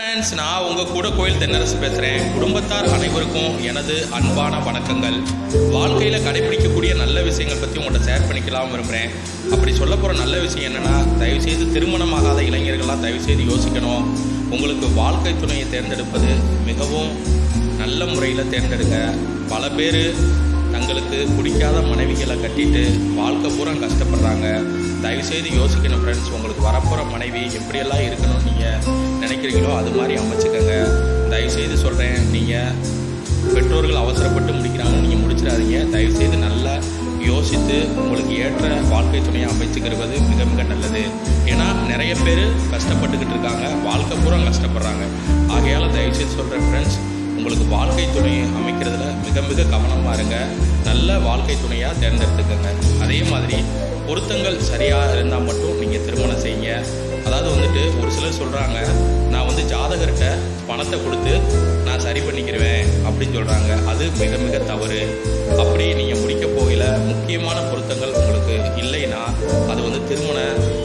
friends நான் உங்கள் கூட கோயில் தென்னரசு பேசுகிறேன் குடும்பத்தார் அனைவருக்கும் எனது அன்பான வணக்கங்கள் வாழ்க்கையில் கடைபிடிக்கக்கூடிய நல்ல விஷயங்கள் பற்றி உங்கள்கிட்ட ஷேர் பண்ணிக்கலாம் விரும்புகிறேன் அப்படி சொல்ல போகிற நல்ல விஷயம் என்னென்னா தயவுசெய்து திருமணமாகாத இளைஞர்கள்லாம் தயவுசெய்து யோசிக்கணும் உங்களுக்கு வாழ்க்கை துணையை தேர்ந்தெடுப்பது மிகவும் நல்ல முறையில் தேர்ந்தெடுங்க பல பேர் தங்களுக்கு பிடிக்காத மனைவிகளை கட்டிட்டு வாழ்க்கை பூரா கஷ்டப்படுறாங்க தயவுசெய்து யோசிக்கணும் ஃப்ரெண்ட்ஸ் உங்களுக்கு வரப்போகிற மனைவி எப்படியெல்லாம் இருக்கணும்னு நீங்கள் நினைக்கிறீங்களோ அது மாதிரி அமைச்சுக்கோங்க தயவுசெய்து சொல்கிறேன் நீங்கள் பெற்றோர்கள் அவசரப்பட்டு முடிக்கிறாங்கன்னு நீங்கள் முடிச்சிடாதீங்க தயவுசெய்து நல்லா யோசித்து உங்களுக்கு ஏற்ற வாழ்க்கை துணையை அமைச்சுக்கிறது மிக மிக நல்லது ஏன்னா நிறைய பேர் கஷ்டப்பட்டுக்கிட்டு இருக்காங்க வாழ்க்கை பூரா கஷ்டப்படுறாங்க ஆகையால் தயவுசெய்து சொல்கிறேன் ஃப்ரெண்ட்ஸ் உங்களுக்கு வாழ்க்கை துணையை அமைக்கிறதுல மிக மிக கவனமாக இருங்க நல்ல வாழ்க்கை துணையாக தேர்ந்தெடுத்துக்கோங்க அதே மாதிரி பொருத்தங்கள் சரியாக இருந்தால் மட்டும் நீங்கள் திருமணம் செய்யுங்க அதாவது வந்துட்டு ஒரு சிலர் சொல்கிறாங்க நான் வந்து ஜாதகர்கிட்ட பணத்தை கொடுத்து நான் சரி பண்ணிக்கிடுவேன் அப்படின்னு சொல்கிறாங்க அது மிக மிக தவறு அப்படி நீங்கள் முடிக்க போகல முக்கியமான பொருத்தங்கள் உங்களுக்கு இல்லைன்னா அது வந்து திருமண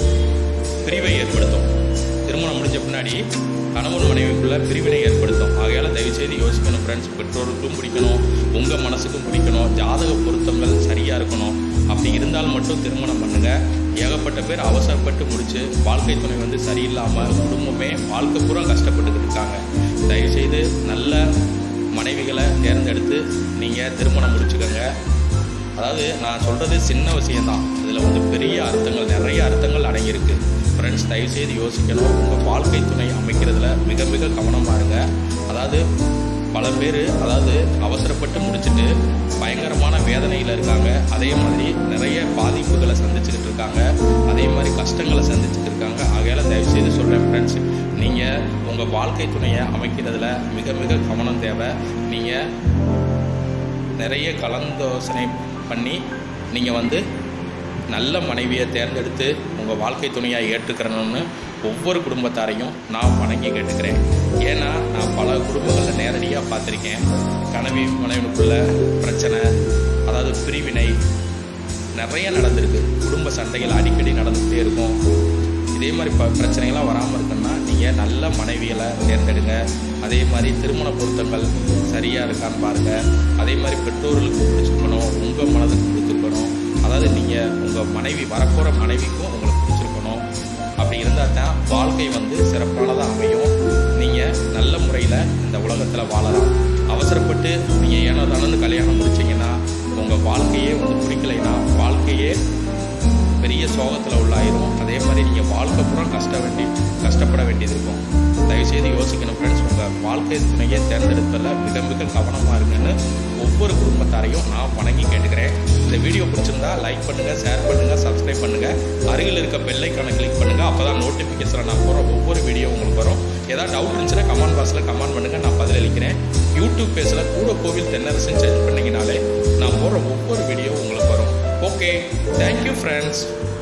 பிரிவை ஏற்படுத்தும் திருமணம் முடிஞ்ச பின்னாடி கணவன் மனைவிக்குள்ள பிரிவினை ஏற்படுத்தும் ஆகையால் தயவுசெய்து யோசிக்கணும் ஃப்ரெண்ட்ஸ் பெற்றோருக்கும் பிடிக்கணும் உங்கள் மனசுக்கும் பிடிக்கணும் ஜாதக பொருத்தங்கள் சரியாக இருக்கணும் அப்படி இருந்தால் மட்டும் திருமணம் பண்ணுங்கள் ஏகப்பட்ட பேர் அவசரப்பட்டு முடித்து வாழ்க்கை துணை வந்து சரியில்லாமல் குடும்பமே வாழ்க்கை பூரா கஷ்டப்பட்டுக்கிட்டு இருக்காங்க தயவுசெய்து நல்ல மனைவிகளை தேர்ந்தெடுத்து நீங்கள் திருமணம் முடிச்சுக்கோங்க அதாவது நான் சொல்கிறது சின்ன விஷயம்தான் இதில் வந்து பெரிய அர்த்தங்கள் நிறைய அர்த்தங்கள் அடங்கியிருக்கு ஃப்ரெண்ட்ஸ் தயவுசெய்து யோசிக்கணும் உங்கள் வாழ்க்கை துணை அமைக்கிறதுல மிக மிக கவனமாக இருங்க அதாவது பல பேர் அதாவது அவசரப்பட்டு முடிச்சுட்டு பயங்கரமான வேதனையில் இருக்காங்க அதே மாதிரி நிறைய பாதிப்புகளை சந்திச்சுக்கிட்டு இருக்காங்க அதே மாதிரி கஷ்டங்களை சந்திச்சுட்டு இருக்காங்க ஆகையால் தயவுசெய்து சொல்கிறேன் ஃப்ரெண்ட்ஸ் நீங்கள் உங்கள் வாழ்க்கை துணையை அமைக்கிறதுல மிக மிக கவனம் தேவை நீங்கள் நிறைய கலந்தோசனை பண்ணி நீங்கள் வந்து நல்ல மனைவியை தேர்ந்தெடுத்து உங்கள் வாழ்க்கை துணையாக ஏற்றுக்கிறணும்னு ஒவ்வொரு குடும்பத்தாரையும் நான் வணங்கி கேட்டுக்கிறேன் ஏன்னா நான் பல குடும்பங்களில் நேரடியாக பார்த்துருக்கேன் கனவி மனைவனுக்குள்ள பிரச்சனை அதாவது பிரிவினை நிறைய நடந்திருக்கு குடும்ப சண்டைகள் அடிக்கடி நடந்துகிட்டே இருக்கும் இதே மாதிரி ப பிரச்சனைகள்லாம் வராமல் இருக்குன்னா நீங்கள் நல்ல மனைவிகளை தேர்ந்தெடுங்க அதே மாதிரி திருமண பொருத்தங்கள் சரியாக இருக்கான்னு பாருங்கள் அதே மாதிரி பெற்றோர்களுக்கு பிடிச்சிருக்கணும் உங்கள் மனதுக்கு பிடிச்சிருக்கணும் அதாவது நீங்கள் உங்கள் மனைவி வரப்போகிற மனைவிக்கும் உங்களுக்கு பிடிச்சிருக்கணும் அப்படி இருந்தால் தான் வாழ்க்கை வந்து சிறப்பானதாக அமையும் நீங்கள் நல்ல முறையில் இந்த உலகத்தில் வாழலாம் அவசரப்பட்டு நீங்கள் ஏனோ தானு கல்யாணம் முடிச்சிங்கன்னா உங்கள் வாழ்க்கையே வந்து பிடிக்கலைன்னா வாழ்க்கையே பெரிய சோகத்தில் உள்ளாயிரும் அதே மாதிரி நீங்கள் வாழ்க்கை பூரா கஷ்ட வேண்டி கஷ்டப்பட வேண்டியது இருக்கும் தயவுசெய்து யோசிக்கணும் ஃப்ரெண்ட்ஸ் உங்கள் வாழ்க்கை துணையை தேர்ந்தெடுப்பதில் மிக மிக கவனமாக இருக்குன்னு ஒவ்வொரு குடும்பத்தாரையும் நான் வணங்கி கேட்டுக்கிறேன் இந்த வீடியோ பிடிச்சிருந்தா லைக் பண்ணுங்கள் ஷேர் பண்ணுங்கள் சப்ஸ்கிரைப் பண்ணுங்கள் அருகில் இருக்க பெல்லைக்கான கிளிக் பண்ணுங்கள் அப்போ தான் நோட்டிஃபிகேஷனில் நான் போகிற ஒவ்வொரு வீடியோ உங்களுக்கு வரும் ஏதாவது டவுட் இருந்துச்சுன்னா கமெண்ட் பாக்ஸில் கமெண்ட் பண்ணுங்கள் நான் பதிலளிக்கிறேன் யூடியூப் பேஜில் கூட கோவில் தென்னரசுன்னு செக் பண்ணிங்கனாலே நான் போடுற ஒவ்வொரு வீடியோ உங்களுக்கு வரும் ஓகே தேங்க்யூ ஃப்ரெண்ட்ஸ்